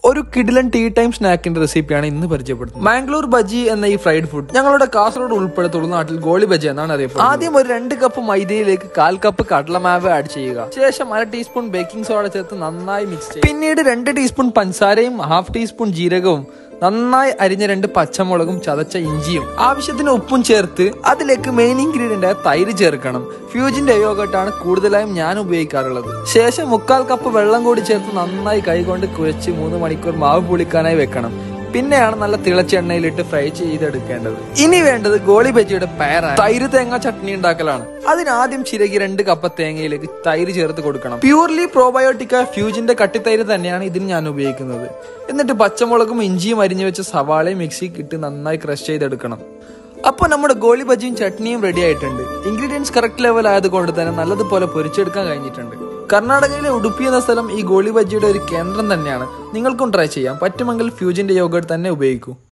ഒരു കിഡിലൻ tea time സ്നാക്കിന്റെ റെസിപ്പിയാണ് ഇന്ന് പരിചയപ്പെടുത്തുന്നത് മാംഗ്ലൂർ ബജി എന്ന ഈ ഫ്രൈഡ് ഫുഡ് ഞങ്ങളുടെ കാസർഗോഡ് ഉൾപ്പെടെ തുളുനാട്ടിൽ ഗോളി ബജി എന്നാണ് അറിയപ്പെടുന്നത് ആദ്യം ഒരു രണ്ട് കപ്പ് മൈദയിലേക്ക് കാൽ കപ്പ് കടലമാവ് ആഡ് ചെയ്യുക ശേഷം അര ടീസ്പൂൺ ബേക്കിംഗ് സോഡ ചേർത്ത് നന്നായി മിക്സ് ചെയ്യുക പിന്നീട് രണ്ട് ടീസ്പൂൺ പഞ്ചസാരയും ഹാഫ് ടീസ്പൂൺ ജീരകവും നന്നായി അരിഞ്ഞ രണ്ട് പച്ചമുളകും ചതച്ച ഇഞ്ചിയും ആവശ്യത്തിന് ഉപ്പും ചേർത്ത് അതിലേക്ക് മെയിൻ ഇൻഗ്രീഡിയന്റ് ആയ തൈര് ചേർക്കണം ഫ്യൂജിന്റെ യോഗട്ടാണ് കൂടുതലായും ഞാൻ ഉപയോഗിക്കാറുള്ളത് ശേഷം മുക്കാൽ കപ്പ് വെള്ളം കൂടി ചേർത്ത് നന്നായി കൈകൊണ്ട് കുഴച്ച് മൂന്ന് മണിക്കൂർ മാവ് പുളിക്കാനായി വെക്കണം പിന്നെയാണ് നല്ല തിളച്ച എണ്ണയിലിട്ട് ഫ്രൈ ചെയ്തെടുക്കേണ്ടത് ഇനി വേണ്ടത് ഗോളി ബജിയുടെ പേരാണ് തൈര് തേങ്ങ ചട്നി ഉണ്ടാക്കലാണ് അതിനാദ്യം ചിരകി രണ്ട് കപ്പ തേങ്ങയിലേക്ക് തൈര് ചേർത്ത് കൊടുക്കണം പ്യൂർലി പ്രോബയോട്ടിക്ക ഫ്യൂജിന്റെ കട്ടിത്തൈര് തന്നെയാണ് ഇതിന് ഞാൻ ഉപയോഗിക്കുന്നത് എന്നിട്ട് പച്ചമുളകും ഇഞ്ചിയും അരിഞ്ഞു വെച്ച സവാളയും മിക്സിക്ക് ഇട്ട് നന്നായി ക്രഷ് ചെയ്തെടുക്കണം അപ്പൊ നമ്മുടെ ഗോളി ബജിയും ചട്നിയും റെഡി ആയിട്ടുണ്ട് ഇൻഗ്രീഡിയൻസ് കറക്റ്റ് ലെവൽ ആയതുകൊണ്ട് തന്നെ നല്ലതുപോലെ പൊരിച്ചെടുക്കാൻ കഴിഞ്ഞിട്ടുണ്ട് കർണാടകയിലെ ഉടുപ്പി എന്ന സ്ഥലം ഈ ഗോളി ബജിയുടെ ഒരു കേന്ദ്രം തന്നെയാണ് നിങ്ങൾക്കും ട്രൈ ചെയ്യാം പറ്റുമെങ്കിൽ ഫ്യൂജിന്റെ യോഗട്ട് തന്നെ ഉപയോഗിക്കൂ